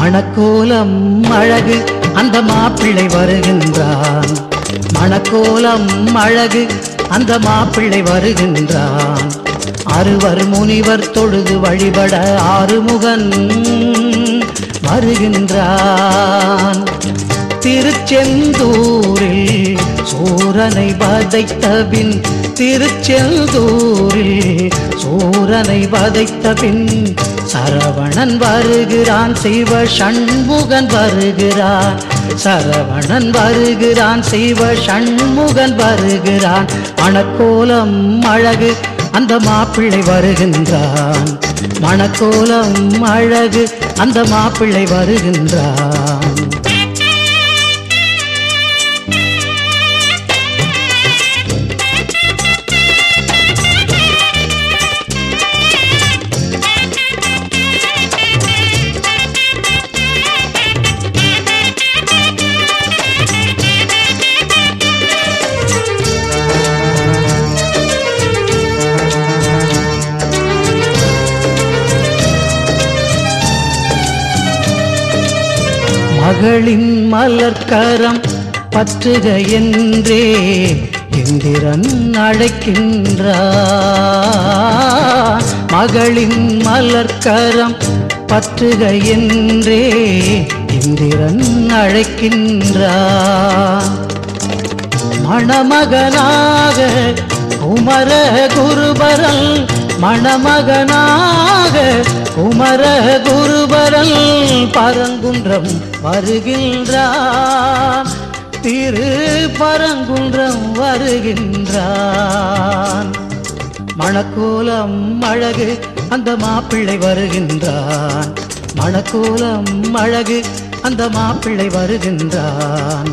மணக்கோலம் அழகு அந்த மாப்பிள்ளை வருகின்றான் மணக்கோலம் அழகு அந்த மாப்பிள்ளை வருகின்றான் அறுவர் முனிவர் தொழுது வழிபட ஆறுமுகன் வருகின்றான் திருச்செந்தூரில் சூரனை வதைத்த பின் திருச்செந்தூரில் சூரனை வதைத்த பின் சரவணன் வருகிறான் சிவ சண்முகன் வருகிறான் சரவணன் வருகிறான் சிவ சண்முகன் வருகிறான் மணக்கோலம் அழகு அந்த மாப்பிள்ளை வருகின்றான் மணக்கோலம் அழகு அந்த மாப்பிள்ளை வருகின்றான் மகளின் மலர்க்கரம் பற்றுக என்றே இந்திரன் அழைக்கின்றான் மகளின் மலர்க்கரம் பற்றுக என்றே இந்திரன் அழைக்கின்றான் மணமகனாக குமர குருபரல் மணமகனாக குமர குருபரல் பரங்குன்றம் வருகின்றான் திரு பரங்குன்றம் வருகின்றான் மணக்கோலம் அழகு அந்த மாப்பிள்ளை வருகின்றான் மணக்கோலம் அழகு அந்த மாப்பிள்ளை வருகின்றான்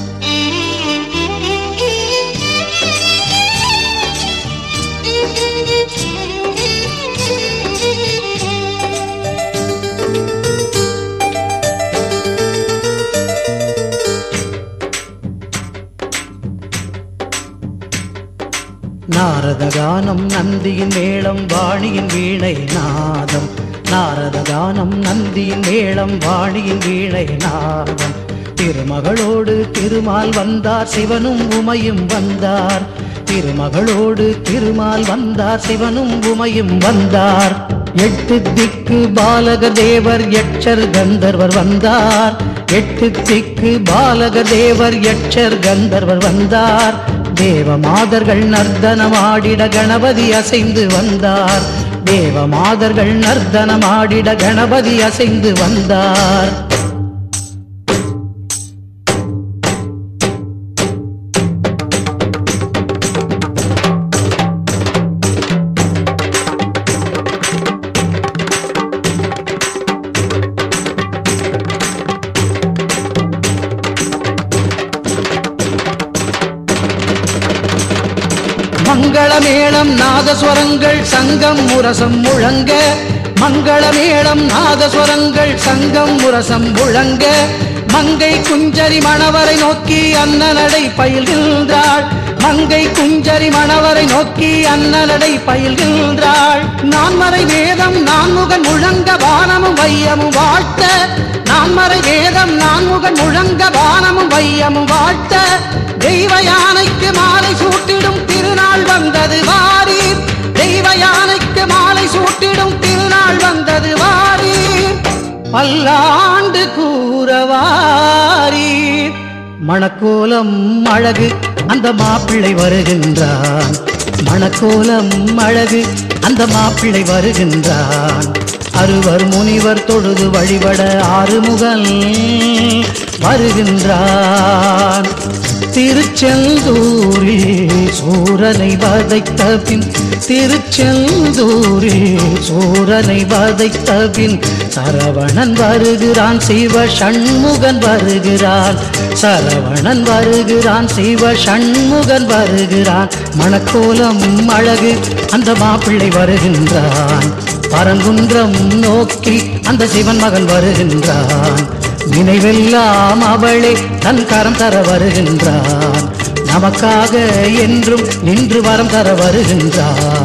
நாரத கானம் நந்தியின் மேளம் வாணியின் வீணை நாதம் நாரத கானம் நந்தியின் மேளம் வாணியின் வீணை நாதம் திருமகளோடு திருமால் வந்தார் சிவனும் உமையும் வந்தார் திருமகளோடு திருமால் வந்தார் சிவனும் உமையும் வந்தார் எட்டு திக்கு பாலக தேவர் எச்சர் கந்தர்வர் வந்தார் எட்டு திக்கு பாலக தேவர் எச்சர் கந்தர்வர் வந்தார் தேவ மாதர்கள் நர்த்தனமாடிட கணபதி அசைந்து வந்தார் தேவ மாதர்கள் நர்த்தனமாடிட கணபதி அசைந்து வந்தார் மங்களமேளம் நாதஸ்வரங்கள் சங்கம் முரசம் முழங்க மங்களமேளம் நாதஸ்வரங்கள் சங்கம் முரசம் முழங்க மங்கை குஞ்சரி மணவரை நோக்கி அன்னநடை பயில்கின்றாள் மங்கை குஞ்சரி மணவரை நோக்கி அன்னநடை பயில்கின்றாள் நான்மறை வேதம் நான்முகன் முழங்க வானமும் வையமும் வாழ்த்த நான்மறை வேதம் நான்முகன் முழங்க வானமும் வையமும் வாழ்த்த தெய்வ யானைக்கு மாலை சூட்டிடும் திருநாள் வந்தது வாரீர் தெய்வ யானைக்கு மாலை சூட்டிடும் திருநாள் வந்தது வாரீர் பல்லாண்டு கூறவாரீர் மணக்கோலம் அழகு அந்த மாப்பிள்ளை வருகின்றான் மணக்கோலம் அழகு அந்த மாப்பிள்ளை வருகின்றான் அறுவர் முனிவர் தொழுது வழிபட ஆறுமுகன் வருகின்றான் திருச்செந்தூரில் சூரனை வதைத்த பின் திருச்செந்தூரில் சூரனை வதைத்த பின் சரவணன் வருகிறான் சிவ சண்முகன் வருகிறான் சரவணன் வருகிறான் சிவ சண்முகன் வருகிறான் மணக்கோலம் அழகு அந்த மாப்பிள்ளை வருகின்றான் பரங்குன்றம் நோக்கி அந்த சிவன் மகன் வருகின்றான் நினைவெல்லாம் அவளே தன் கரம் தர வருகின்றான் நமக்காக என்றும் நின்று வரம் தர வருகின்றான்